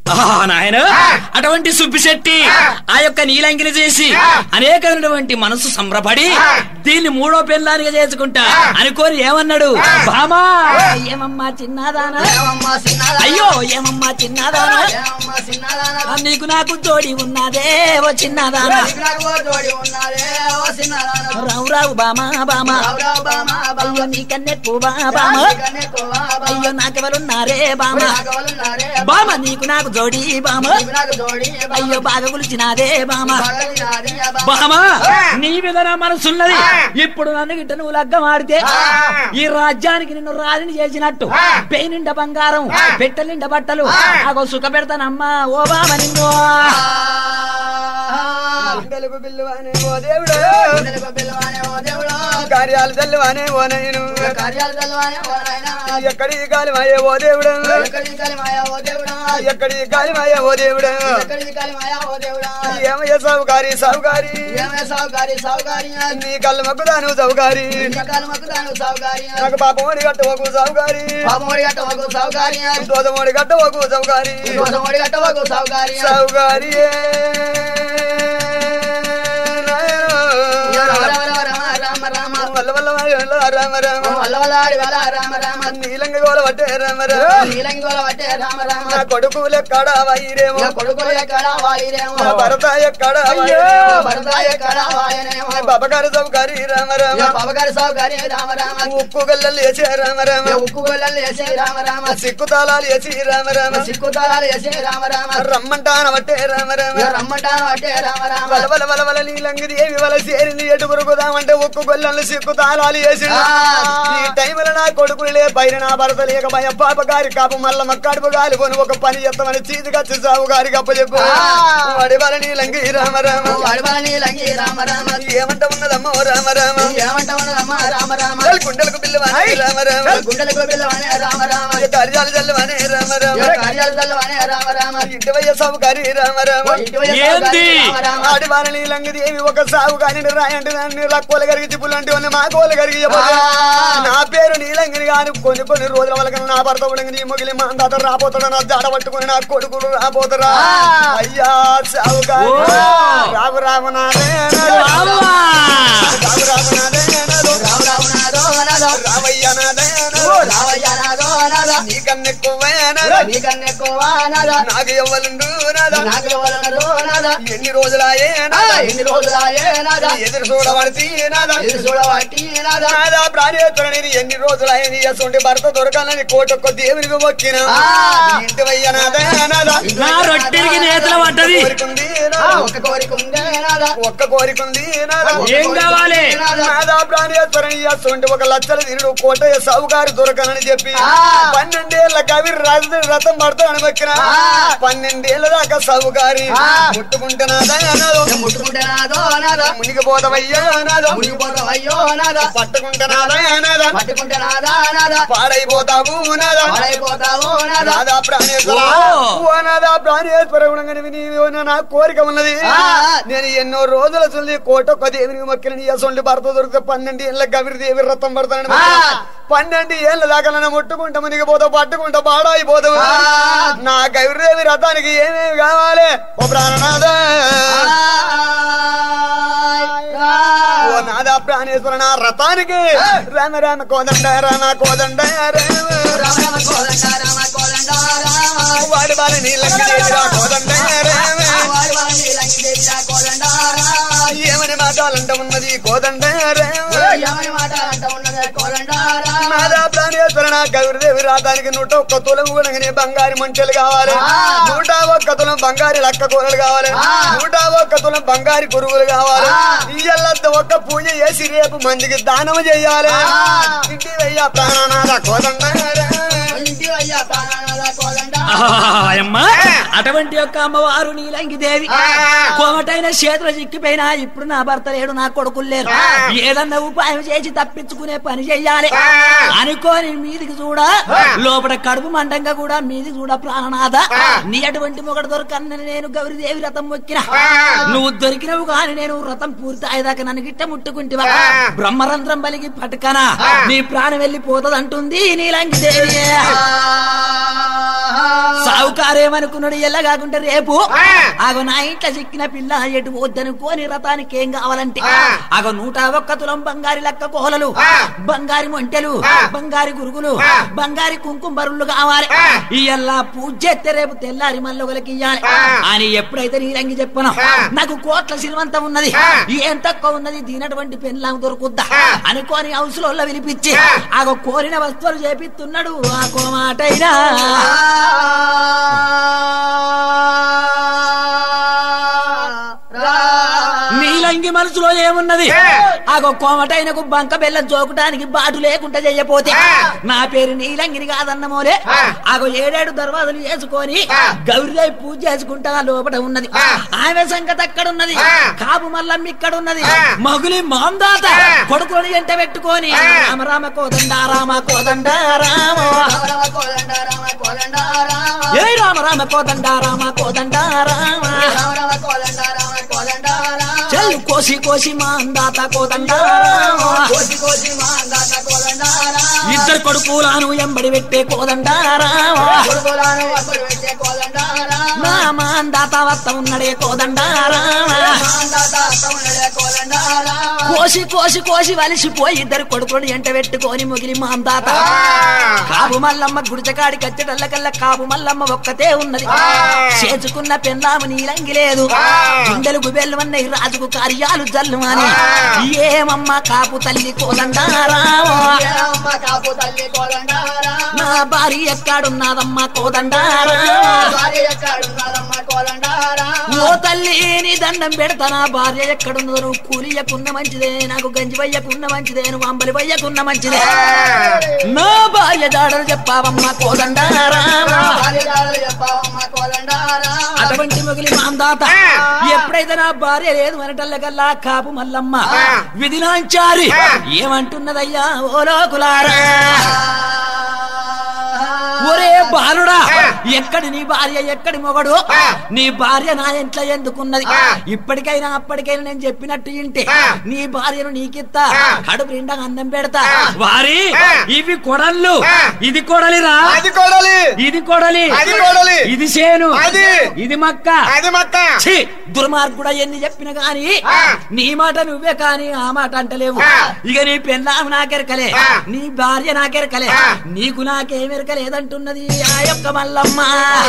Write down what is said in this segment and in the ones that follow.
నాయన అటువంటి సుబ్బిశెట్టి ఆ యొక్క నీలంకిని చేసి అనేకమైనటువంటి మనసు సంబరపడి దీన్ని మూడో పెళ్ళానిగా చేసుకుంటా అనుకోని ఏమన్నాడు బామా ఏమమ్మా చిన్నదానా ఏమమ్మా సిన్నారా? అయ్యో ఏమమ్మా చిన్నదానా ఏమమ్మా సిన్నారానా? ఆ నీకు నాకు జోడి ఉన్నదే ఓ చిన్నదానా నీకు నాకు ఓ జోడి ఉన్నారే, ఓ సిన్నారానా? రావు రావు బామా బామా రావురా బామా, బామా. అయ్యో నీకన్నెక్కువ బామా నీకన్నా ఎక్కువ బామా. అయ్యో నాకెవరున్నారే బామా నాకు ఎవరున్నారే? బామ నీకు నాకు జోడి బామ నీకు నాకు జోడి బామా. అయ్యో బాగా గులిచినాదే బామ బాగా నాది బామా. బామా నీ మీద నా మనసున్నది ఇప్పుడు నన్ను గిట్ట నువ్వు లగ్గం ఆడితే ఈ రాజ్యానికి నిన్ను రాజుని చేసినట్టు పెయి నిండా బంగారం పెట్టె నిండా బట్టలు నాకు సుఖ పెడతానమ్మా ఓ బామ నిన్ను గుండెలకు బిల్లువానే ఓ దేవుడు గుండెలకు పిల్లవానే ఓ దేవుడా. కార్యాలు తెల్లువానే ఓ నైను కార్యాలు తెల్లవానే ఓ నాయనా. ఎక్కడి కాలిమాయే ఓ దేవుడు ఎక్కడికి కలిమాయా ఓ దేవుడా. ఎక్కడి కాలిమాయే ఓ దేవుడు ఎక్కడికి కలిమాయా ఓ దేవుడా. ఏమయ్య సావుకారి సావుకారి ఏమే సావుకారి సావుకారి నీ కళ్ళ మగ్గుదాను సావుకారి కాలమకు దాను సావుకారి నాకు పాపమోడి గట్టవకు సావుకారి పాపమోడి గట్టవకు సావుకారి దోదమోడి గట్టవకు సావుకారి దోసమోడి గట్టవకు సావుకారి సావుకారి రామ రామ రామ రామ రామ వల్ల వల్ల రామ రామ వల్ల వల్లాడి వల్ల రామ రామ నీలంగ గోల పట్టే రామ రామ నీలంగోల వట్టే రామ రామ నా కొడుకు ఎక్కడ వైరేమో నా కొడుకులు ఎక్కడ వాయిరేమో నా భరత ఎక్కడ భరత ఎక్కడ వాయనేమో బాబగారు సౌకారి రామ రామ బాబగారి సావుకారి రామ రామ ఉప్పు గల్లలు వేసి రామ రామ ఉక్కు గొల్లలు వేసే రామ రామ సిక్కు తాళాలు వేసి రామ రామ సిక్కు తాళాలు వేసే రామ రామ రమ్మంటాన పట్టే రామ రామ రమ్మంటాను వట్టే రామ రామ వల వల వల వల నీలంగి దేవి వల చేరింది ఎటు కొరుకుదామంటే ఉక్కు గొల్లలు సిక్కు తాళాలు వేసి ఈ టైంలో నా కొడుకులే పైన నా భర్త లేక భయ పాప గారి కాపు మల్ల మక్కడుపు గాలి కొని ఒక పని చేస్తామని చీతికచ్చి సాగు గారికి అప్పచెప్పు వాడి వల నీలంగి రామ రామ వాడివాళ్ళ నీలంగి రామ రామ ఏమంట ఉన్నదమ్మో రామ రామ ఏమంటావు రామ రామ రామ గుండెలకు పిల్లవాని రామ రామ గుండెలకు పిల్లవానే రామ రామ కార్యాలు చల్లవానే రామ రామ కార్యాలు తల్లవానే రామ రామ ఇంటి వయ్య సాగుకారి రామ రామ ఇంటి వైపు ఏంది? రామ రామ ఆడి వారి నీలంగిది ఏమి ఒక సాగు కానీ రాయంటే దాన్ని రక్కోలు గరిగి తిప్పులంటే ఉన్న మా కోలు గరిగి చెప్పదు. నా పేరు నీలంగిని గాని కొన్ని కొన్ని రోజుల వల్ల నా భర్త ఉడంగి నీ ముగిలి మా తాత రాబోతాడు నా జాడ పట్టుకుని నా కొడుకులు రాబోతారా అయ్యా సాగుకారి రాము రాము నాదే నాదో. రాము రాము నాదే నాదో. రామ రామ నాదో నాదో రామయ్య నాదే నాదో. రావయ్య నాదో నాదో నీకన్నెక్కువే నాదో. నీకన్నెక్కువ నాదో నాకు ఎవ్వలుండు నాదా నాకు ఎవరన్నారో నాదా ఎన్ని రోజులాయే ఆ, నాదా ఎన్ని రోజులాయే నాదా ఎదురు చూడబడితే నాదా ఇది చూడబట్టి నాదా నాదా ప్రాణేశ్వరుని ఎన్ని రోజులైన అసొంటి భర్త దొరకాలని కోటొక్క దేవునికి మొక్కిన ఆ. ఇంటి వయ్య నాదా నాదా నా రొట్టెకి నేతలు పడ్డది కోరికుంది ఆ, నాదా ఒక్క కోరిక ఉందే నాదా ఒక్క కోరికుంది నాదా ఏం కావాలి నాదా ప్రాణేశ్వరుని అసొంటి ఒక లక్షల తిరుడు కోటయ్య సావుగారు దొరకనని చెప్పి ఆ. పన్నెండేళ్ల కవి రాజు రథం పడతానని మొక్కిన ఆ. పన్నెండేళ్ల దాకా సావుగారి ఆ. ముట్టుకుంటే నాదా నాదో ముట్టుకుంటే నాదో నాదా మునిగిపోతావయ్యా నాదో మునిగిపోతావు అయ్యో నాదా పట్టుకుంటే నాదా నాదా పట్టుకుంటే నాదా నాదా పాడైపోతావు నాదా పాడైపోతావు నాదా నాదా ప్రాణేశ్వర ఓ. ఓ నాదా ప్రాణేశ్వర ఉండగానే నీవు నా కోరిక ఉన్నది ఆ. నేను ఎన్నో రోజుల చూసి కోటొక్క దేవునికి మొక్కిన నీ అసొంటి భర్త దొరికితే పన్నెండు ఏళ్ళ గవిరి దేవి రథం పడతానని ఆ. పన్నెండు ఏళ్ళ దాకా నన్ను ముట్టుకుంటా మునిగిపోతావు పట్టుకుంటా పాడైపోతావు ఆ. నా గవిరిదేవి రథానికి ఏమేమి కావాలి ఓ ప్రాణనాథ ఓ నాదా ప్రాణేశ్వర నా రథానికి రామ రామ కోదండ రామ కోదండ రామ రామ రామ కోదండ రామ కోదండ రామ వాడి బాల నీళ్ళకి దేవిరా కోదండ రామ వాడి వాడి నీలంగి దేవిరా కోదండ రామ ఏమని మాటాలంట ఉన్నది కోదండ రామ ఏమని మాట అంట ఉన్నదే కోదండ రామ నాదా ప్రాణేశ్వర నా గౌరిదేవి రాతానికి నూట ఒక్క తులం కూడా బంగారు మంటలు కావాలి ఆ. నూట ఒక్క తులం బంగారు లక్క కూరలు కావాలి ఆ. నూట ఒక్క తులం బంగారు పురుగులు కావాలి ఆ. ఇయ్యల్లంత ఒక్క పూజ చేసి రేపు మందికి దానం చెయ్యాలి ఆ. ఇంటి వెయ్య ప్రాణనాథ కోదండ ఇంటి అయ్యా ప్రాణనాథ కోదండ అమ్మా అటువంటి యొక్క అమ్మవారు నీలంగి దేవి కోమటైన చేతులు చిక్కిపోయినా ఇప్పుడు నా భర్త లేడు నా కొడుకులు లేరు ఏదన్నా ఉపాయం చేసి తప్పించుకునే పని చెయ్యాలి అనుకోని మీదికి చూడ లోపల కడుపు మండంగా కూడా మీదికి చూడ ప్రాణనాథ నీ అటువంటి మొగడు దొరకని నేను గౌరీదేవి రథం మొక్కిన నువ్వు దొరికినవు కాని నేను రథం పూర్తి అయ్యేదాకా నన్ను గిట్ట ముట్టుకుంటివా బ్రహ్మరంధ్రం బలికి పట్టుకనా నీ ప్రాణం వెళ్ళిపోతుంది అంటుంది నీలంగి దేవి ఆ సావుకారేమనుకున్నాడు ఎల్ల కాకుండా రేపు ఆ. ఆగో నా ఇంట్లో చిక్కిన పిల్ల ఎటు వద్దనుకోని రథానికి ఏం కావాలంటే ఆ. ఆగో నూట ఒక్క తులం బంగారి లక్క కోహలలు ఆ. బంగారి మొంటెలు ఆ. బంగారి గురుగులు ఆ. బంగారి కుంకుమ బరులు కావాలి ఆ. ఇయల్లా పూజ చేస్తే రేపు తెల్లారి మల్లొకలకి ఇయ్యాలి ఆ. అని ఎప్పుడైతే నీలంగి చెప్పను ఆ. నాకు కోట్ల సిల్వంతం ఉన్నది ఆ. ఏం తక్కువ ఉన్నది దీనటువంటి పెళ్ళాం దొరుకుద్దా ఆ. అనుకోని హౌస్లో పిలిపించి ఆ. ఆగో కోరిన వస్తువులు చేపిస్తున్నాడు ఆ కోమాటైనా నీలంగి మనసులో ఏమున్నది ఏ? ఆగో కోమటైనకు బంక బెల్లం జోకటానికి బాటు లేకుండా చెయ్యపోతే ఆ. నా పేరు నీలంగిని కాదన్నమోలే ఆ. ఆగో ఏడేడు దర్వాజలు వేసుకొని ఆ. గౌరీదేవి పూజ చేసుకుంటా లోపల ఉన్నది ఆ. ఆమె సంగతి అక్కడ ఉన్నది ఆ. కాపు మల్లమ్మ ఇక్కడ ఉన్నది ఆ. మగులి మాందాత ఆ. కొడుకుని ఎంట పెట్టుకొని ఆ. రామ రామ కోదండ రామ కోదండ రామ ఏ రామ రామ కోదండ రామ కోదండ రామ చెల్లు కోసి కోసి మాందాత కోదండ రామ ఇద్దరు కొడుకులాను ఎంబడి పెట్టే కోదండ రామ నా మాందాత వత్త ఉన్నడే కోదండ రామ కోసి కోసి కోసి వలిసిపోయి ఇద్దరు కొడుకుని ఎంట పెట్టుకొని ముగిలి మాందాత కాపు మల్లమ్మ గుడిచకాడి కచ్చడల్లకల్లా కాపు మల్లమ్మ ఒక్కతే ఉన్నది ఆ. చేసుకున్న పెన్నాము నీలంగి లేదు ఆ. గుండెలు గుబెల్లుమన్నాయి రాజుకు కార్యాలు జల్లుమని ఆ. ఏమమ్మ కాపు తల్లి కోదండారావో కాపు తల్లి కోలండారా నా భార్య ఎక్కడున్నదమ్మ కోదండారా భార్య ఎక్కడున్నదమ్మ కోలండారా ఓ తల్లి నీ దండం పెడతా నా భార్య ఎక్కడున్నదో నువ్వు కూలియకున్న మంచిదే నాకు గంజి వయ్యకున్న మంచిదే నువ్వు అంబలి వయ్యకున్న మంచిదే నా భార్య జాడలు చెప్పావమ్మ కోదండారా భార్య జాడలు చెప్పావమ్మ కోలండారా అటువంటి మొగిలి మాందాత ఆ. ఎప్పుడైతే నా భార్య లేదు అనటల్లకల్లా కాపు మల్లమ్మ ఆ. విధినాంచారి ఆ. ఏమంటున్నదయ్యా ఓ లోకులారా ఒరే బాలుడా ఆ. ఎక్కడి నీ భార్య ఎక్కడి మొగడు ఆ. నీ భార్య నా ఇంట్లో ఎందుకున్నది ఆ. ఇప్పటికైనా అప్పటికైనా నేను చెప్పినట్టు ఇంటే ఆ. నీ భార్యను నీకిత్తా ఆ. కడుపు నిండా అన్నం పెడతా ఆ. వారి ఆ. ఇవి కొడళ్ళు ఆ. ఇది కొడలిరా అది కొడలి ఇది కొడలి అది కొడలి ఇది సేను అది. ఇది మక్క అది మక్క ఛీ, దుర్మార్గుడా ఎన్ని చెప్పిన గాని ఆ. నీ మాట నువ్వే కాని ఆ మాట అంటలేవు ఆ. ఇక నీ పెళ్ళాము నాకెరకలే ఆ. నీ భార్య నాకెరకలే ఆ. నీకు నాకేమెరకలేదంటున్నది ఆ యొక్క మల్లమ్మ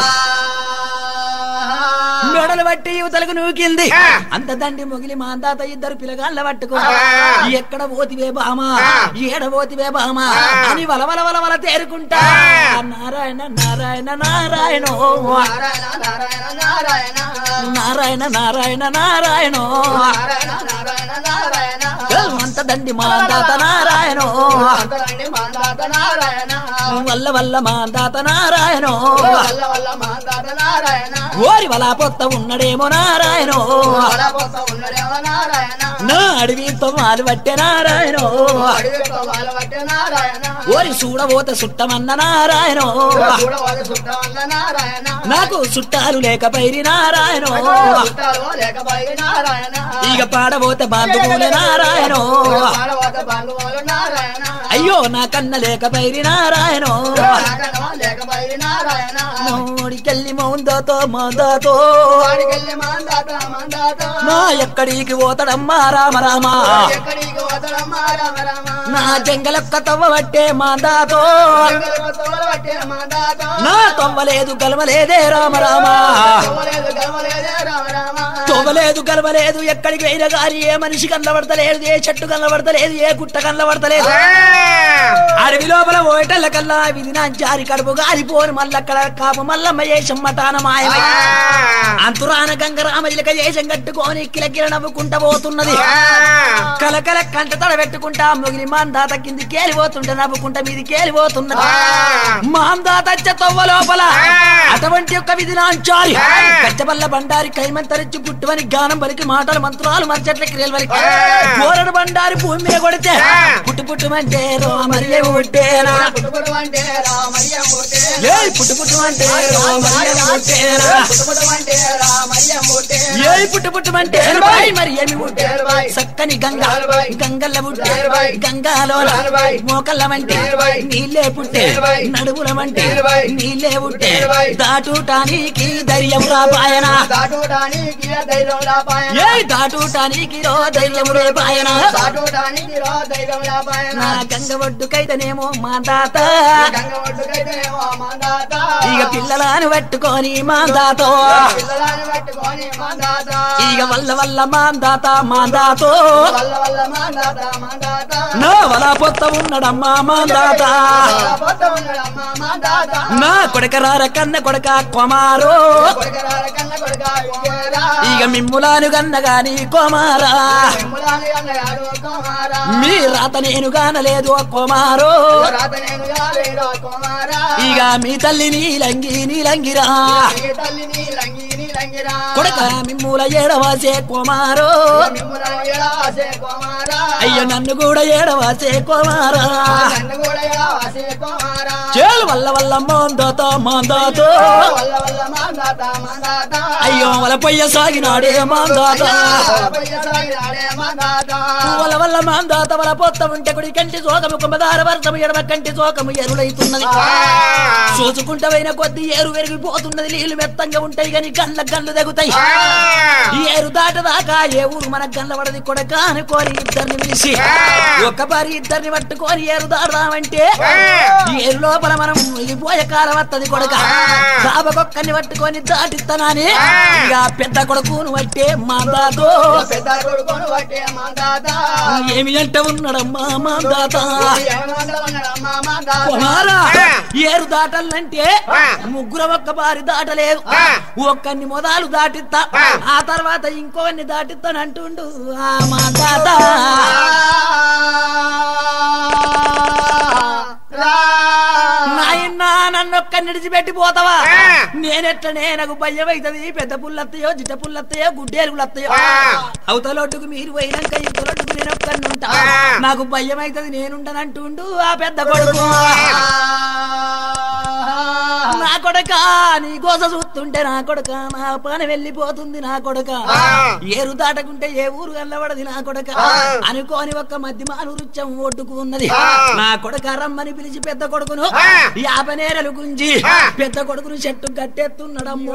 మెడలు బట్టి యువతలకు నూకింది ఆ. అంత దండి మొగిలి మా తాత ఇద్దరు పిల్లగాళ్ళ పట్టుకో ఆ. ఎక్కడ పోతివే బామా ఆ. ఏడ పోతివే బామా ఆ. అని వలవల వలవల తేరుకుంటా ఆ. నారాయణ నారాయణ నారాయణ నారాయణ నారాయణ నారాయణ నారాయణ నారాయణ నారాయణ నారాయణ నారాయణ నారాయణ అంత దండి మా తాత నారాయణ అంతరండి మాందాత నారాయణ వల్ల వల్ల మా తాత నారాయణ వల్ల వల్ల మాందాత నారాయణ ఓరి వలా పొత్త ఉన్నడేమో నారాయణ వడపోత ఉన్నడేమో నారాయణ నా అడవితో మాలు పట్టే నారాయణ అడిగితో వాళ్ళ బట్టే నారాయణ ఓరి చూడబోత సుట్టమన్న నారాయణ చూడవాలి చుట్టమల్ల నారాయణ నాకు చుట్టాలు లేకపోయి నారాయణ చుట్టాలు లేకపోయి నారాయణ ఇక పాడబోత బంధువులే నారాయణ పాడవాత బంధువులు నారాయణ అయ్యో నా కన్న లేకపోయి నారాయణ నాకనో లేకపోయి నారాయణ మోడికెళ్ళి మౌందాతో మాందాతో వాడికెళ్ళి మాందాత మాందాత నా ఎక్కడికి పోతాడమ్మా రామ రామ ఎక్కడికి పోతాడమ్మా రామ రామ నా జంగలొక్క తవ్వ పట్టే మాందాతో జంగలకు తోలు పట్టే మాందాత నా తవ్వలేదు గలవలేదే రామ రామ తోలేదు గమలేదే రామ రామ తవ్వలేదు గలవలేదు ఎక్కడికి పోయినా గాని ఏ మనిషి కనబడతలేదు ఏ చెట్టు కనబడతలేదు ఏ గుట్ట కనబడతలేదు అడవి లోపల ఓటల కల్లా విధి నా జారి కడుపు గారిపోను మల్లక్కడ కాపు మల్లమ్మ ఏషం మటాన మాయమై అంతురాన గంగరామజిలక ఏషం కట్టుకొని కిలకిల నవ్వుకుంట పోతున్నది కలకల కంట తడ పెట్టుకుంటా మొగిలి మాందాత కింది కేలిపోతుంటే నవ్వుకుంట మీది కేలిపోతున్నది మాందాత తొవ్వ లోపల అటువంటి యొక్క విధి నాంచారి కచ్చబల్ల బండారి కైమంతరిచి గుట్ట పుట్టు అని గానం పలికి మాటలు మంత్రాలు మర్చెట్ల క్రియలు పలికి కోరడు బండారి భూమి మీద కొడితే పుట్టు పుట్టుమంటే రోమరియే పుట్టేనా పుట్టుకుడు అంటే రామయ్య మూటే ఏ పుట్టు పుట్టుమంటే రోమరియే పుట్టేనా పుట్టుకుడు అంటే రామయ్య మూటే ఏ పుట్టు పుట్టుమంటే బాయ్ మరి ఏమి పుట్టే బాయ్. చక్కని గంగ బాయ్. గంగల్ల పుట్టే బాయ్. గంగాలో బాయ్. మోకల్ల వంటే బాయ్. నీళ్ళే పుట్టే బాయ్. నడుముల వంటే బాయ్. నీళ్ళే పుట్టే బాయ్. దాటుటానికి ధైర్యం రా పాయన దాటుడానికి ధైర్యం లాపాయన ఏ దాటుటానికి రో ధైర్యం రే పాయన దాటుడానికి రో ధైర్యం లాపాయన నా గంగ ఒడ్డుకైతేనేమో మా తాత గంగ ఒడ్డుకైతేనేమో మందాత ఇక పిల్లలను పట్టుకొని మా తాత పిల్లలని పట్టుకొని మందాత ఇక వల్ల వల్ల మా తాత మా తాతో వల్ల వల్ల మందాత మందాత నా వల పొత్త ఉన్నాడమ్మా మా తాత పొట్ట ఉన్నాడమ్మ మందాత నా కొడకరార కన్న కొడక కొమారో కొడుకరాల కన్న కొడుక కుమారా ఇక మిమ్ములాను గన్న గాని కొమారా మిమ్ములాని అన్నగాడు కుమారా మీ రాత నేను గానలేదు కొమారో రాత నేను కాలేడు కుమారా ఇక మీ తల్లి నీలంగి నీలంగిరా ఈ తల్లి నీలంగి నీలంగిరా కొడక మిమ్ముల ఏడవాసే కొమారో మిమ్ములాని ఎడవాసే కుమారా అయ్యో నన్ను కూడా ఏడవాసే కొమారా నన్ను కూడా ఎడవాసే కుమారా చేలు వల్ల వల్ల మాందాత మాందాతో వల్ల వల్ల మందాత మందాత అయ్యో వల పొయ్య సాగినాడే మాందాత సాగినాడే మందాత వల వల్ల మాందాత వల పొత్త ఉంటే కుడి కంటి సోకము కుమ్మదార వర్షము ఎడమ కంటి సోకము ఎరులైతున్నది చూసుకుంటవైన కొద్ది ఏరు పెరిగిపోతున్నది నీళ్లు మెత్తంగా ఉంటాయి గాని గండ్ల గండ్లు తెగుతాయి ఈ ఏరు దాటదాకా ఏ ఊరు మన గండ్ల పడది కొడక అనుకోని ఇద్దరిని పిలిచి ఒక్క పారి ఇద్దరిని పట్టుకొని ఏరు దాడదామంటే ఈ ఏరు లోపల మనం వెళ్ళిపోయే కాలం వత్తది కొడక దాబకొక్కని పట్టుకొని దాటిస్తానని ఇక పెద్ద కొడుకును పట్టే మాందాతో పెద్ద కొడుకోను పట్టే మందాత ఏమి అంట ఉన్నాడమ్మా మాందాత ఏమంటా ఉన్నాడమ్మ మందాత కుమారా ఏరు దాటాలంటే ముగ్గురు ఒక్క బారి దాటలేదు ఒక్కన్ని మొదలు దాటిస్తా ఆ తర్వాత ఇంకోన్ని దాటిస్తాను అంటుండు ఆ మా తాత నాయనా నన్ను ఒక్క నిడిచిపెట్టి పోతావా నేనెట్లనే నాకు భయం అవుతుంది పెద్ద పుల్లత్తయో జిట్ట పుల్లత్తయో గుడ్డేరుగులు వస్తాయో అవతలొడ్డుకు మీరు పోయినాక ఇవతలొడ్డుకు నేను ఒక్కడిని ఉంటా నాకు భయం అవుతుంది నేనుండనంటుండు ఆ పెద్ద కొడుకు నా కొడక నీ కోస చూస్తుంటే నా కొడక నా పని వెళ్ళిపోతుంది నా కొడక ఏరు దాటకుంటే ఏ ఊరు వెళ్ళబడది నా కొడక అనుకోని ఒక్క మధ్య మాను రుచ్చం ఒడ్డుకు ఉన్నది నా కొడక రమ్మని పిలిచి పెద్ద కొడుకును యాపనేరలు గుంజి పెద్ద కొడుకును చెట్టు కట్టేస్తున్నాడమ్మో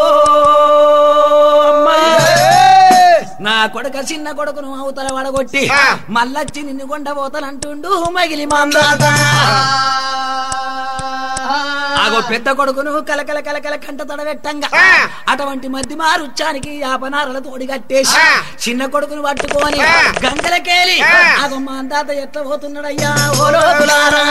నా కొడుక చిన్న కొడుకును అవతల వడగొట్టి మళ్ళొచ్చి నిన్ను కొండ పోతానంటుండు మగిలి మాందాత ఆగో పెద్ద కొడుకును కలకల కలకల కంట తడబెట్టంగా అటువంటి మధ్య మారుచ్చానికి యాపనారల తోడి కట్టేసి చిన్న కొడుకును పట్టుకొని గంగలకేలి ఆగో మా అందాత ఎట్లా పోతున్నాడయ్యా ఓ లోతులారా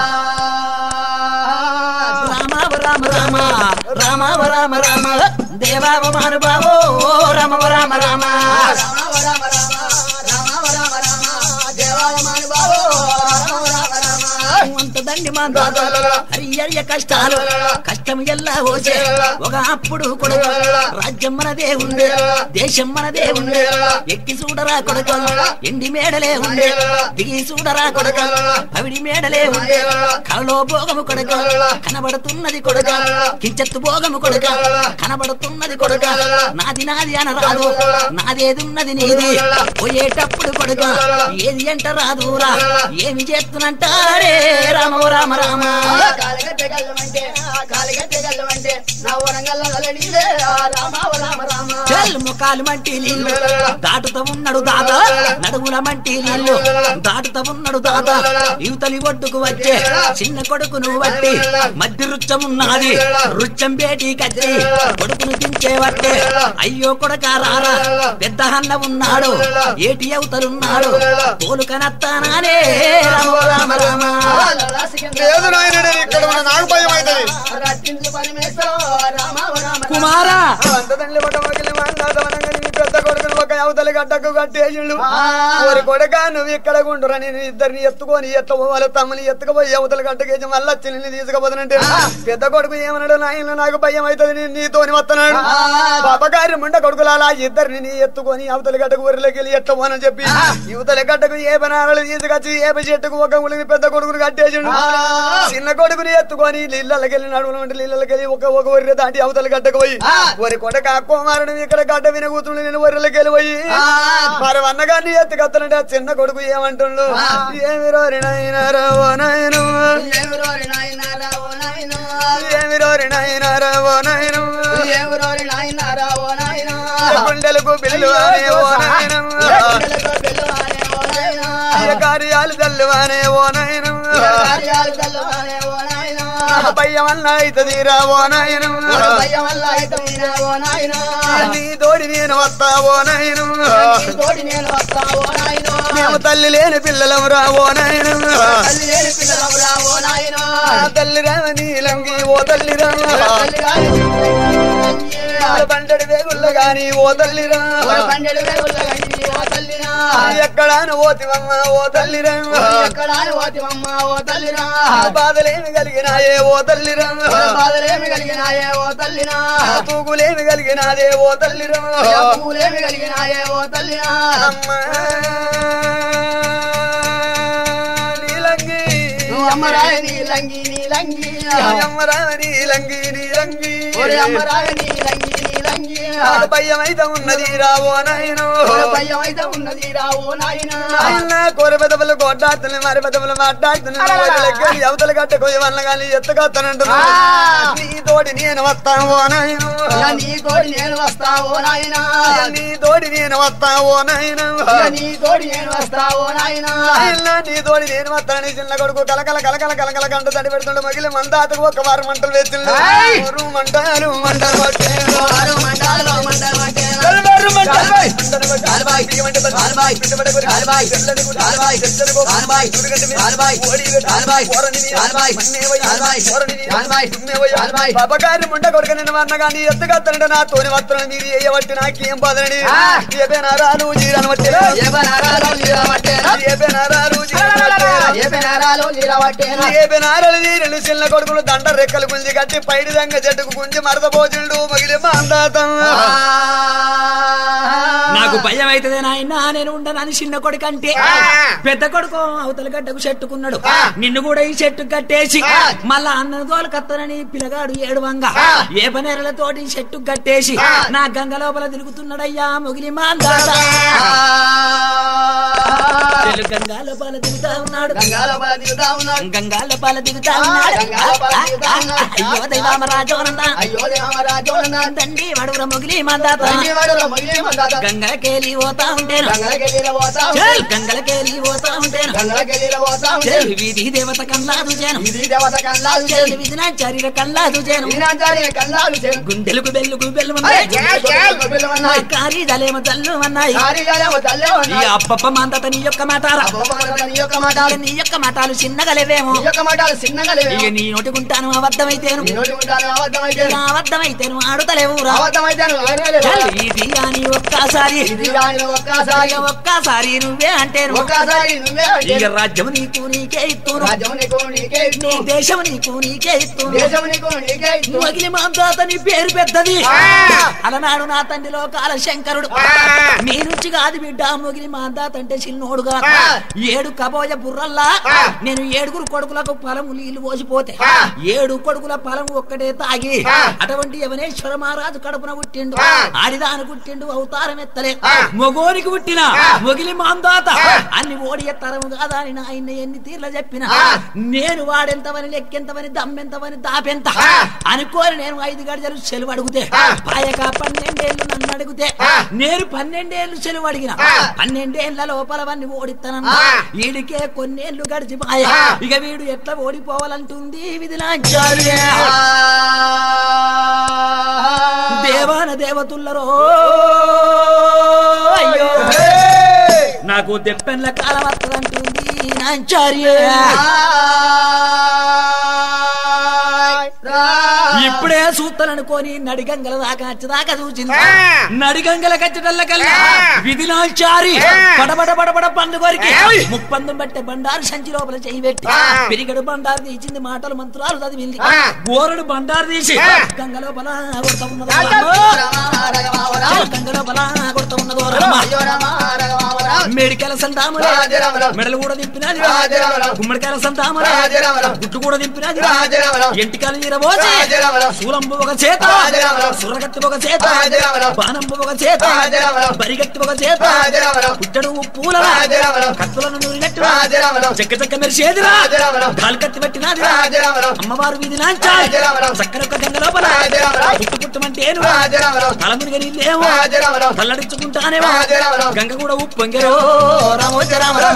రామ రామ రామ రామ రామ రామ దేవావ మహానుభావో రామ రామ రామ అంత దండి మా హరియర్య కష్టాలు కష్టం ఎల్లా ఓచే ఒక అప్పుడు కొడుకు రాజ్యం మనదే ఉండే దేశం మనదే ఉండే ఎక్కి చూడరా కొడుకు ఎండి మేడలే ఉండే దిగి చూడరా కొడుకు పవిడి మేడలే ఉండే కలలో భోగము కొడుక కనబడుతున్నది కొడుక కించెత్తు భోగము కొడుక కనబడుతున్నది కొడుక నాది నాది అనరాదు నాదేదున్నది నీది పోయేటప్పుడు కొడుక ఏది అంట రాదురా ఏమి చేస్తున్నంటారే రామ రామ రామ చెల్ ముఖాలు మంటి నీళ్ళు దాటుతా ఉన్నాడు దాత నడుముల మంటి నీళ్ళు దాటుతా ఉన్నాడు దాత యువతలి ఒడ్డుకు వచ్చే చిన్న కొడుకును బట్టి మధ్య రుచ్చమున్నది రుచ్చం బేటి కచ్చి కొడుకును దించే వట్టే అయ్యో కొడక రారా పెద్ద అన్న ఉన్నాడు ఏటి అవతలున్నాడు తోలు కనత్తానానే రామ రామ రామ లేదు నాయన నేను ఇక్కడ ఉన్న నాకు భయం అవుతుంది కుమారా అంత తండ్రి పట్ట మొగిలి మాందాత వనంగా నీ పెద్ద కొడుకుని ఒక అవతల అవతలి గడ్డకు కట్టేసిండు ఊరి కొడక నువ్వు ఇక్కడ గుండురా నేను ఇద్దరిని ఎత్తుకొని ఎట్ల పోవాలి తమ్ముని ఎత్తుకుపోయి అవతలి గడ్డకేసి మళ్ళీ వచ్చి నిన్ను తీసుకుపోతానంటే పెద్ద కొడుకు ఏమన్నాడు నాయన నాకు భయం అవుతుంది నేను నీతోని వస్తున్నాడు బాబగారి ముండ కొడుకులాలా ఇద్దరిని నీ ఎత్తుకొని అవతలి గడ్డకు ఊరిలోకి వెళ్ళి ఎట్ల పోనని చెప్పి యువతలి గడ్డకు ఏ బనాలు తీసుకొచ్చి ఏ చెట్టుకు ఒక ఉలికి పెద్ద కొడుకుని కట్టేసిండు చిన్న కొడుకుని ఎత్తుకొని నీళ్ళకి వెళ్ళి నడువులు ఉంటే నీళ్ళకి వెళ్ళి ఒక ఒక ఒర్రె దాటి అవతల గడ్డకు పోయి ఒరి కొడక కుమారుడు ఇక్కడ గడ్డ విన కూతురు నేను ఒర్రెలకి వెళ్ళి పోయి మరి అన్నగారిని ఎత్తుకొస్తానంటే ఆ చిన్న కొడుకు ఏమంటుండు ఏమి రోరి నాయనారా ఓ నాయను ఎవరోరి నాయనారా ఓ నాయనా ఏమి రోరి నాయనారా ఓ నాయను ఎవరోరి నాయనారా ఓ నాయనా గుండెలకు బిల్లు అనే ఓ నాయను పిల్లలకు పిల్లవానే ఓ నాయనా కార్యాలు తల్లువానే ఓ నాయను కార్యాలు తెల్లవానే ఓ నాయనా భయం అవుతుందిరా ఓ నాయను భయం వల్ల అయితే మీరా ఓ నాయనా నీ తోడి నేను వస్తా ఓ నాయను నీ తోడి నేను వస్తా ఓ నాయనా మేము తల్లి లేని పిల్లలం రా ఓ నాయను తల్లి లేని పిల్లలవురా ఓ నాయనా తల్లి రామ నీలంగి ఓ తల్లి రామ తల్లి రాని బండడి వేగుల్ల గాని ఓ తల్లి రా పన్నెండు వేగుల గంటి ఓ తల్లినా ఎక్కడాను ఓతివమ్మ ఓ తల్లి రామ ఎక్కడ ఓతివమ్మ ఓ తల్లినా బాధలేమి కలిగినాయే ఓ తల్లి రామ బాధలేమి కలిగినాయే ఓ తల్లినా తూగులేమి కలిగినాదే ఓ తల్లి రామ పూలేమి కలిగినాయే ఓ తల్లినా అమ్మ నీలంగి నువ్వు అమ్మరాయ నీలంగి నీలంగి అమ్మరా నీలంగి నీలంగి ఒరే అమ్మరాయ నీలంగి నీలంగి భయం అయితే ఉన్నది రావో నాయను ఒరే భయం అయితే ఉన్నది రావు నాయనా ఆయన కూర పెదవులు కొట్టాడుతుంది మరి పెదవులు మాట్లాడుతుంది అవతల కట్టుకోయి వల్ల కానీ ఎత్తుకొస్తానంటున్నా ఆ. నీ తోడి నేను వస్తాను ఓ నాయను ఇక నీ తోడి నేను వస్తా ఓ నాయనా నీ తోడి నేను వస్తా ఓ నాయను ఇక నీ తోడి నేను వస్తా ఓ నాయనా ఆయన నీ తోడి నేను వస్తానని చిన్న కొడుకు కలకల కలకల కలకల గంట తడి పెడుతుండే మగిలి మందాతకు ఒక వారం మంటలు వేస్తుండే ఏయ్! ఊరు మంటలు మంటలు కొట్టేరు. ఆరు మండలం మండలం అంటే కలవారు మంటలు కాలుబాయ్. మంటలు కొట్టి కాలుబాయ్. బియ్యమంటే బస్సు. కాలుబాయ్. బిడ్డబడి కొరి. కాలుబాయ్. చెట్లని కొరి. కాలుబాయ్. చెట్లని కొరి. కాలుబాయ్. ఊరుగడ్డ మీద. కాలుబాయ్. ఓడి మీద. కాలుబాయ్. కూరని మీద. కాలుబాయ్. మన్నేవయ్య. కాలుబాయ్. కూరని మీద. కాలుబాయ్. దున్నేవయ్య. కాలుబాయ్. బాబగారి ముండ కొడుకు నిన్న అన్నగా నీ ఎత్తుకత్తనంటే నా తోని వస్త్రం మీరు వేయబట్టి నాకేం బాధనని ఆ. ఏపే నారాలు జీరాను బట్టి ఏ బనారాలో నీరవట్టేనా ఏపే నారాలు జీరాను బట్టి ఏ బనారాలో నీరవట్టేనా ఏపే నారలు రెండు చిన్న కొడుకులు దండ రెక్కలు గుంజి కట్టి పైడి దంగ చెట్టుకు గుంజి మరద భోజనుడు మగిలి మాందాతం నాకు భయం అవుతుంది నాయన నేను ఉండనని చిన్న కొడుకు అంటే పెద్ద కొడుకు అవతల గడ్డకు చెట్టుకున్నాడు నిన్ను కూడా ఈ చెట్టు కట్టేసి మళ్ళా అన్న తోలకత్తనని పిల్లగాడు ఏడువంగా ఏ పనేరలతోటి చెట్టు కట్టేసి నా గంగ లోపల తిరుగుతున్నాడయ్యా మొగిలి మాందాత చెల్లు గంగా లోపల తిరుగుతా ఉన్నాడు గంగాలో బల దిగుతా ఉన్నాడు గంగా లోపల దిగుతా ఉన్నాడు గంగా లోపల దిగుతా ఉన్నాడు. అయ్యో దైవామరాజోనంద అయ్యో దేవరాజోన తండ్రి వడుగుర మొగిలి మాందాత వాడు మగిలే మందాత గంగకేలి పోతా ఉంటాను గంగలకెళ్ళిన పోతా చెల్ గంగలకేలి పోతా ఉంటాను గంగలకెళ్ళిన పోతా చెల్ వీధి దేవత కల్లాదు చేను ఇది దేవత కల్లాలు చెల్ విధి నా చరిర కల్లాదు చేను ఈనాచారి కల్లాలు చేను గుండెలకు బెల్లుకు బెల్లు పిల్లవన్నాయి కారీ జలేమ జల్లు అన్నాయి కారిగాలేమో తల్లే ఈ ఉన్నాయి అప్పప్ప మాంతత నీ యొక్క మాటారా నీ యొక్క మాటలు నీ యొక్క మాటలు చిన్నగా లేవేమో నీ యొక్క మాటలు చిన్నగా లేవు ఇక నీ నోటికుంటాను అబద్ధమైతేను నీ నోటి ఉంటాను అబద్ధమైతే ఇక అబద్ధమైతేను ఆడుతలేవురా అబద్ధమైతే నువ్వు చెల్ ఆడలేవు. ఇది అని ఒక్కసారి ఇది రాని ఒక్కసారి ఇక ఒక్కసారి నువ్వే అంటేను ఒక్కసారి నువ్వే ఇక అంటే రాజ్యం నీకు నీకే ఇస్తును రాజ్యం నీకు నీకే ఇస్తూ నీ దేశం నీకు నీకే ఇస్తును దేశం నీకు నీకే ఇస్తూ మగిలి మాందాత నీ పేరు పెద్దది ఆ. అలనాడు నా తండ్రిలో కాల శంకరుడు మీ నుంచి కాదు బిడ్డ మొగిలి మాందాత అంటే చిన్నోడుగా ఆ. ఏడు కబోయ బుర్రల్లా ఆ. నేను ఏడుగురు కొడుకులకు పొలము నీళ్లు పోసిపోతే ఆ. ఏడు కొడుకుల పొలం ఒక్కటే తాగి ఆ. అటువంటి యవనేశ్వర మహారాజు కడుపున పుట్టిండు ఆ. ఆడిదాని పుట్టిండు అవతారం ఎత్తలే ఆ. మొగోనికి పుట్టిన ఆ. మొగిలి మాందాత ఆ. అన్ని ఓడి ఎత్తరము కాదా అని ఆయన ఎన్ని తీర్ల చెప్పిన ఆ. నేను వాడెంతవని లెక్కెంతవని దమ్మెంతవని దాపెంత ఆ. అనుకోని నేను ఐదు గడిజలు సెలవు అడిగితే ఆ. పాయక పన్నెండేళ్లు నన్ను అడిగితే ఆ. నేను పన్నెండేళ్లు సెలవు అడిగిన ఆ. పన్నెండేళ్ల లోపలవన్నీ ఓడిస్తానన్నా ఆ. వీడికే కొన్నేళ్లు గడిచిపాయ ఆ. ఇక వీడు ఎట్లా ఓడిపోవాలంటుంది విధిలా దేవాన దేవతుల్లరో అయ్యో నాకు దెప్పెన్ల కాలం వస్తుందంటుంది నాచార్య ఇప్పుడే సూత్తలనుకోని నడిగంగల దాకా వచ్చేదాకా చూసింది ఆ. నడిగంగల కచ్చటల్ల కల్లా ఆ. విధినాచారి ఆ. పడబడ పడబడ పండు కొరికి ఏయ్. ముప్పందం బట్టే బండారు సంచి లోపల చేయి పెట్టి ఆ. పిరిగడు బండారు తీసింది మాటలు మంత్రాలు చదివింది ఆ. గోరడు బండారు తీసి ఆ. గంగ లోపల కొడత ఉన్నదో గంగ లోపల కొడత ఉన్నదో రమ్మ. మేడికాయల సంతామరా రాజరామరావు. మెడలు కూడా దింపినది రాజరామరావు. గుమ్మడికాయల సంతామరా రాజరామరావు. గుట్టు కూడా దింపినది రాజరామరావు. ఎంటికాయలు తీరబోసి రాజరామరావు. శూలంబు ఒక చేత రాజరామరావు. సురగత్తి ఒక చేత రాజరామరావు. బాణంబు ఒక చేత రాజరామరావు. బరిగత్తి ఒక చేత రాజరామరావు. పుట్టడు పూల రాజరామరావు. కత్తులను నూరినట్టు రాజరామరావు. చెక్క చెక్క మెరిసేది రాజరామరావు. కాలుకత్తి పెట్టినది రాజరామరావు. అమ్మవారు వీధి నాంచా రాజరామరావు. చక్కర ఒక గంగ లోపల రాజరామరావు. పుట్టు పుట్టమంటేను రాజరామరావు. తలమునిగా నీళ్ళేమో రాజరామరావు. తల్లడించుకుంటానేమో రాజరామరావు. గంగ కూడా ఉప్పొంగరో రామోజ రామరామ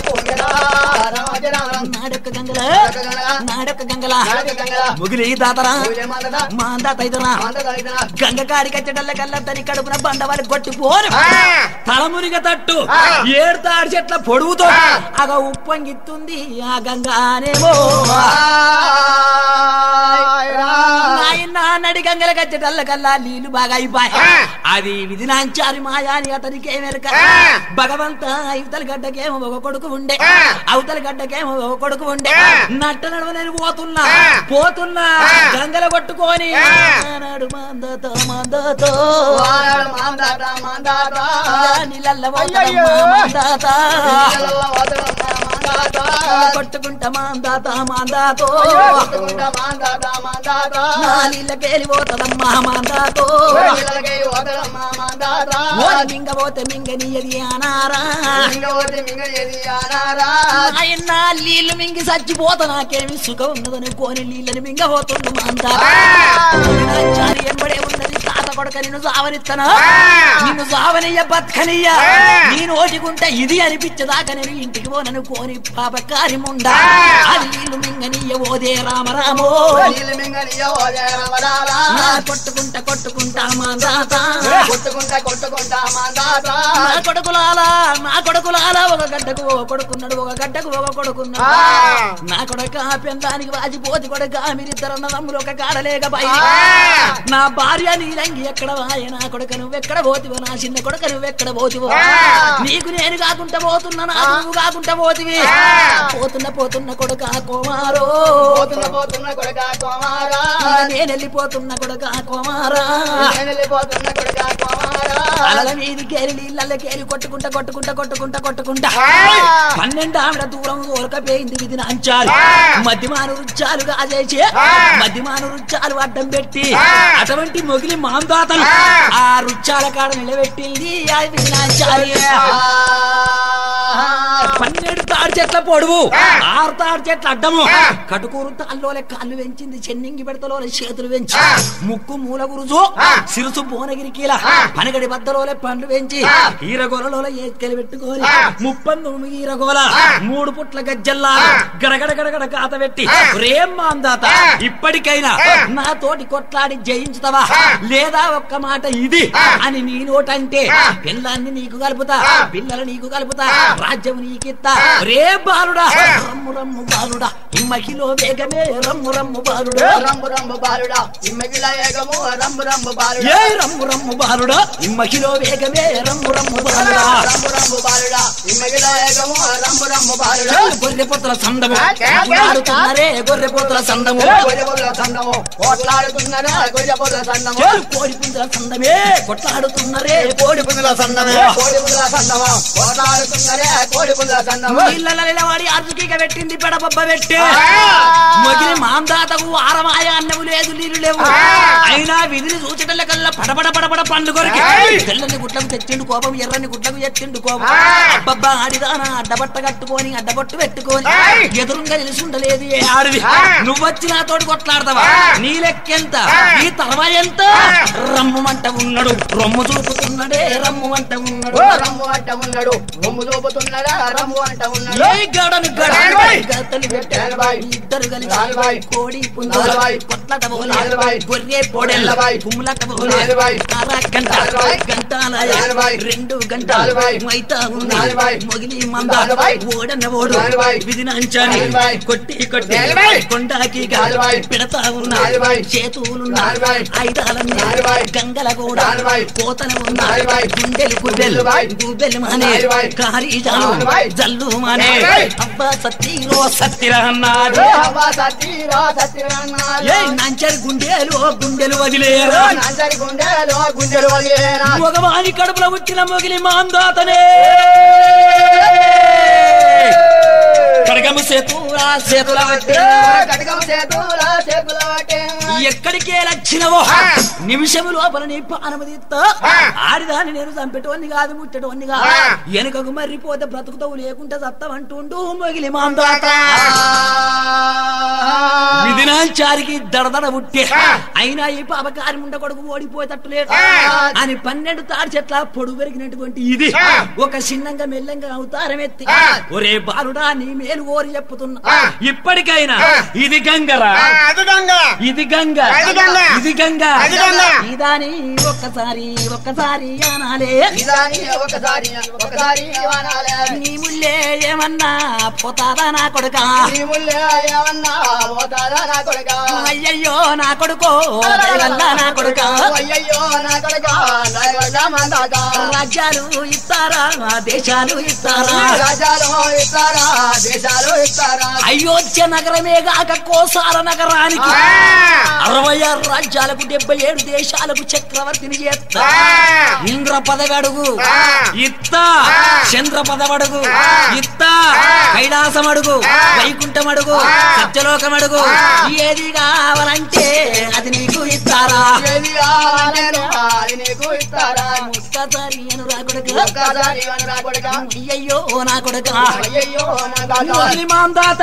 నాడొక్క గంగల నాడొక్క గంగల ముగిలి దాతరా మా అందా తైదరా గంగ కాడి కచ్చడల్ల కల్లా తని కడుపున బండవారి కొట్టుకోరు ఆ. తలమునిగ తట్టు ఆ. ఏడు తాడి చెట్ల పొడుగుతో ఆ. అగ ఉప్పొంగిత్తుంది ఆ గంగ అనేమో నాయన నడి గంగల కచ్చటల్ల కల్లా నీళ్లు బాగా అయిపోయి ఆ. అది విధినాంచారి మాయా అని అతనికి ఏమెరక ఆ. భగవంత అవతల గడ్డకేమో ఒక కొడుకు ఉండే ఆ. అవతల గడ్డకేమో ఒక కొడుకు ఉండే ఆ. నట్ట నడుమ నేను పోతున్నా ఆ. పోతున్నా ఆ. గంగల కొట్టుకొని ఆ. నాడు మందతో మందతో నీళ్ళల్ల అయ్యయ్యో. మందాత కొట్టుకుంటా మందాత మందాతో నా నీళ్ళకేలి పోతదమ్మా మందాతో ఓరి మింగబోతే మింగనీయది అనారా ఆయన నీళ్లు మింగి చచ్చిపోత నాకేమి సుఖం ఉన్నదని కోని నీళ్ళని మింగబోతుండు మందా చారి ఎంబడే ఉన్నది తాత కొడక నిన్ను సావనిత్తనా నిన్ను సావనియ్య బతకనియ్య నీ నోటికుంటే ఇది అనిపించదాకా నేను ఇంటికి పోనను కోని పాపకారి ముండా అది నీళ్లు మింగనీయ ఓదే రామరామో నా కొట్టుకుంటా కొట్టుకుంటా మందాత కొట్టుకుంటా కొట్టుకుంటా మాందాత నా కొడుకులాలా నా కొడుకులాలా ఒక గడ్డకు ఒక కొడుకున్నాడు ఒక గడ్డకు ఒక కొడుకున్నాడు ఆ. నా కొడక పెందానికి వాజిపోతి కొడక మీరిద్దరన్న తమ్ములు ఒక కాడలేక పై నా భార్య నీలంగి ఎక్కడ వాయ నా కొడుక నువ్వెక్కడ పోతివో నా చిన్న కొడుక నువ్వెక్కడ పోతివో ఆ. నీకు నేను కాకుంటా పోతున్నా నా నువ్వు కాకుంటా పోతివి ఆ. పోతున్న పోతున్న కొడుక కోమారో పోతున్న పోతున్న కొడుక కుమారా నేను వెళ్ళిపోతున్న కొడుక కోమారా నేను వెళ్ళిపోతున్న కొడుక కుమారా అలల మీది కేరి నీళ్ళ కేరి కొట్టుకుంటా కొట్టుకుంటా కొట్టుకుంటా కొట్టుకుంటా ఏయ్! పన్నెండు ఆవిడ దూరం ఓరకపోయింది విధి అంచాలి ఆ! మధ్యమాను రుచ్చాలు కాజేసి ఆ! మధ్యమాను రుచ్చాలు అడ్డం పెట్టి ఆ! అటువంటి మొగిలి మాందాతను ఆ! ఆ రుచ్చాల కాడ నిలబెట్టింది ఆ విధి అంచాలి పన్నెండు తాడి చెట్ల పొడువు ఆ! ఆరు తాడి చెట్ల అడ్డము ఆ! కటుకూరు తాళ్ళలోనే కాళ్ళు పెంచింది చెన్నింగి పెడతలోనే చేతులు పెంచి ఆ! ముక్కు మూల గురుజు ఆ! సిరుసు భువనగిరి కీల ఆ! పనగడి బద్దలోనే పండ్లు పెంచి ఆ! ఈరగోలలో ఏకెలు పెట్టుకొని ఆ! ముప్పందు ఈరగోల ఆ! మూడు పుట్ల గజ్జల్లా ఆ! గడగడ గడగడ కాత పెట్టి ఆ! రేం మాందాత ఆ! ఇప్పటికైనా ఆ! నా తోటి కొట్లాడి జయించుతావా ఆ! లేదా ఒక్క మాట ఇది ఆ! అని నీ నోటంటే ఆ! పిల్లాన్ని నీకు కలుపుతా ఆ! పిల్లలు నీకు కలుపుతా ఆ! రాజ్యం నీకిత్తా ఆ! రే బాలుడా ఆ! రమ్ము రమ్ము బాలుడా ఇమ్మకిలో వేగమే రమ్ము రమ్ము బాలుడా రంబు రంబు బాలుడా ఇమ్మగిల ఏగము రంబు రంబు బాలుడా ఏ రమ్ము రమ్ము బాలుడా ఇమ్మకిలో వేగమే రమ్ము రమ్ము బాలుడా రంబు రంబు బాలుడా ఇమ్మగిల ఏగము రంబు రంబు బాలుడా ఏ గొర్రె పొత్తుల సందము ఆ, ఆ, ఆ. ఆడుతున్నారే గొర్రె పొత్తుల సందము గొయ్యబొల్ల సందము కొట్లాడుతున్నారా గొయ్యబొల్ల సందము ఏ కోడి పుంజల సందమే కొట్లాడుతున్నారే కోడి పుంజల సందమే కోడి పుల్ల సందము కొట్లాడుతున్నారే కోడి పుల్ల సందము ఇళ్ళ వాడి అర్జుకీగా పెట్టింది పెడబొబ్బ పెట్టి ఆ! మొగిలి మాందాతకు ఆరమాయ అన్నము లేదు నీళ్లు లేవు ఆ! అయినా విధిని సూచటల కల్లా పడబడ పడబడ పండు కొరికి ఏయ్! తెల్లని గుడ్లకు తెచ్చిండు కోపం ఎర్రని గుడ్లకు ఎత్తిండు కోపం ఆ! అబ్బబ్బా ఆడిదానా అడ్డబట్ట కట్టుకొని అడ్డబట్టు పెట్టుకొని ఏయ్! ఎదురుగా నిలిచి ఉండలేదు ఏ ఆడివి ఆ! నువ్వు వచ్చి నాతోటి కొట్లాడతావా ఆ! నీ లెక్కెంత ఆ! నీ తలవ ఎంత ఆ! రమ్ము అంట ఉన్నాడు రొమ్ము చూపుతున్నడే రమ్ము అంట ఉన్నాడు ఓ రమ్ము అంట ఉన్నాడు రొమ్ము చూపుతున్నాడా రమ్ము అంట ఉన్నాడు ఏ గడను గడ నలభై. గతలు పెట్టారు నలభై. ఇద్దరు నలభై. కలిసి కోడి పుంజు నలభై. కొట్లట నలభై. గొర్రె పొడెల్ల నలభై. కుమ్లట నలభై. అర గంట నలభై. గంటాలయ నలభై. రెండు గంట నలభై. మైతా ఉంది నలభై. మొగిలి మంద నలభై. ఓడన్న ఓడు నలభై. విధినాంచాని నలభై. కొట్టి కొట్టి నలభై. కొండాకి నలభై. పెడతా ఉన్నా నలభై. చేతులున్న నలభై. ఐదాలన్నీ నలభై. గంగల కూడా నలభై. కోతన ఉన్న నలభై. గుండెలు గుడ్డెలు నలభై. గుబ్బెలు మానే నలభై. కారీజాలు నలభై. జల్లు మానే నలభై. అబ్బా సత్తిరో సత్తిర అన్నాడు ఏ అవ్వ సతీరా సత్యనారాయణ ఏ నంచరి గుండెలు గుండెలు వదిలేరా నాంచరి గుండెలో గుండెలు వదిలేనా మగవాని కడుపులో పుట్టిన మొగిలి మాందాతనే కడగము సేతురా సేతుల కటకం చేతుల చేతుల వాటే ఎక్కడికే లక్షణవో నిమిషము లోపల నీ అనుమతిస్తా ఆడిదాన్ని నేను చంపేటోన్ని కాదు ముట్టటోన్ని కాదు వెనుకకు మర్రిపోతే బ్రతుకుతావు లేకుంటే సత్తమంటుండు మొగిలి మాందాత విధినాచారికి దడదడ పుట్టే అయినా ఈ పాపకారి ముండ కొడుకు ఓడిపోయేటట్టు లేడు అని పన్నెండు తాడి చెట్ల పొడుగు పెరిగినటువంటి ఇది ఒక చిన్నంగా మెల్లంగా అవతారం ఎత్తి ఒరే బాలుడా నీ మేలు ఓరి చెప్పుతున్నా ఇప్పటికైనా ఇది గంగరా అది గంగ ఇది గంగ అది గంగ. ఇది గంగ అది గంగ. ఇదాని ఒక్కసారి ఒక్కసారి అనాలే ఇదాని ఒకసారి ఒకసారి వానాలే నీ ముల్లే ఏమన్నా పోతాదా నా కొడుకా ఈ ముల్లే ఏమన్నా పోతారా నా కొడుకా అయ్యయ్యో నా కొడుకో దయవల్ల నా కొడుకా అయ్యయ్యో నా కొడుకా దయవల్ల మందాకా రాజ్యాలు ఇస్తారా దేశాలు ఇస్తారా రాజాలు ఇస్తారా దేశాలు ఇస్తారా అయోధ్య నగరమే గాక కోసార నగరానికి అరవై ఆరు రాజ్యాలకు డెబ్బై ఏడు దేశాలకు చక్రవర్తిని చేస్తా ఇంద్ర పదవడుగు ఇత్తా చంద్ర పదవడుగు ఇత్తా కైలాసం అడుగు వైకుంఠం అడుగు సత్యలోకం అడుగు ఏది కావాలంటే అది నీకు ఇస్తారా ఏది కావాలేనో అది నీకు ఇస్తారా ఒక్కసారి నేను రా కొడుకు ఒక్కసారి అని నా కొడుకా అయ్యయ్యో నా కొడుక అయ్యయ్యో నా దాదా మాందాత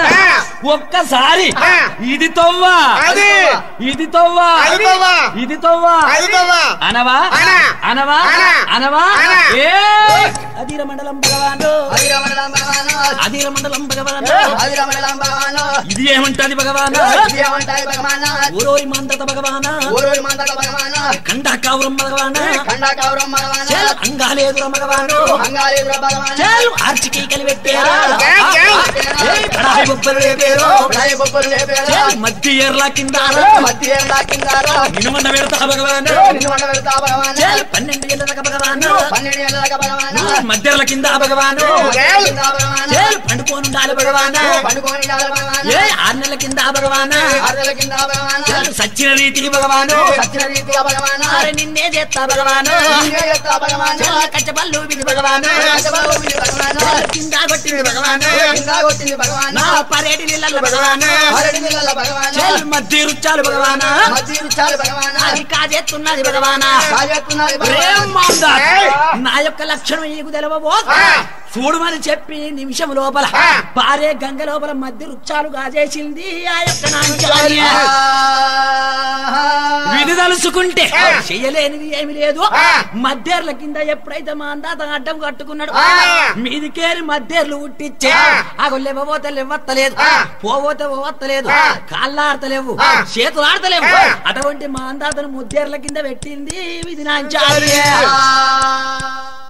ఒక్కసారి ఇది తొవ్వా అది. ఇది తొవ్వా అది తొవ్వ. ఇది తొవ్వా అది తొవ్వ. అనవా అన. అనవా అన. అనవా అన. ఏ అధీర మండలం భగవాను అది రమణం భగవాను అధీర మండలం భగవాను అది రమణం భగవాను ఇది ఏమంటది భగవాను ఇది ఏమంటాయి భగవాను ఊరోరి మందత భగవాన ఊరూరి మందక భగవాను కండా కావురం భగవాన ఖండా కౌరం భగవాను చేలు అంగాలేదుర భగవాను అంగాలేదుర భగవాను చేలు ఆర్చికి కలిపెట్టారా జై, జై. ఏ కడాయి బొబ్బలు రేపేరో రాయి బొబ్బలు లేపేరా చేలు మధ్య ఏర్లా కింద మధ్య ఏం దాకిందారా నినుమన్న పెడతా భగవాను నిన్ను వంట పెడతా భగవాను చేలు పన్నెండు ఏళ్ళ భగవాను పన్నెండు ఏళ్ళక భగవాను మధ్యల కింద భగవాను మధ్య కింద భగవాను చేలు పండుకోనుండాలి భగవాను పండుకొని ఉండాలి భగవాను ఏ ఆరు నెలల కింద భగవాను ఆరుల కింద భగవాను చేలు సచ్చిన రీతికి భగవాను సచిన రీతిగా భగవాను అరే నిన్నే చేస్తా భగవాను నిన్నే యొక్క భగవాను చేలు కచ్చపల్లు విధి భగవాను కష్టపడు ఉంది భగవాను చేలు కింద కొట్టింది భగవాను కింద కొట్టింది భగవాను నా పరేటి నీళ్ళ భగవాను ఆరడి నీళ్ళ భగవాను చేలు మధ్య రుచాలు భగవాను మధ్య రుచాలు భగవాను అది కాజేస్తున్నది భగవానా కాజేస్తున్నది ప్రేమ భగవాను మాందా. నా యొక్క లక్షణం నీకు తెలవబో చూడమని చెప్పి నిమిషం లోపల పారే గంగ లోపల మధ్య వృక్షాలు కాజేసింది ఆ యొక్క నాంచార్య విధి తలుసుకుంటే చెయ్యలేనిది ఏమి లేదు మధ్యర్ల కింద ఎప్పుడైతే మా అందాత అడ్డం కట్టుకున్నాడు మీదికేరి మధ్యర్లు ఉట్టిచ్చే ఆ లేవబోతే లేవత్తలేదు పోబోతే పోవత్తలేదు కాళ్ళు ఆడతలేవు చేతులు ఆడతలేవు అటువంటి మా అందాతను ముద్దేర్ల కింద పెట్టింది విధి నాంచార్య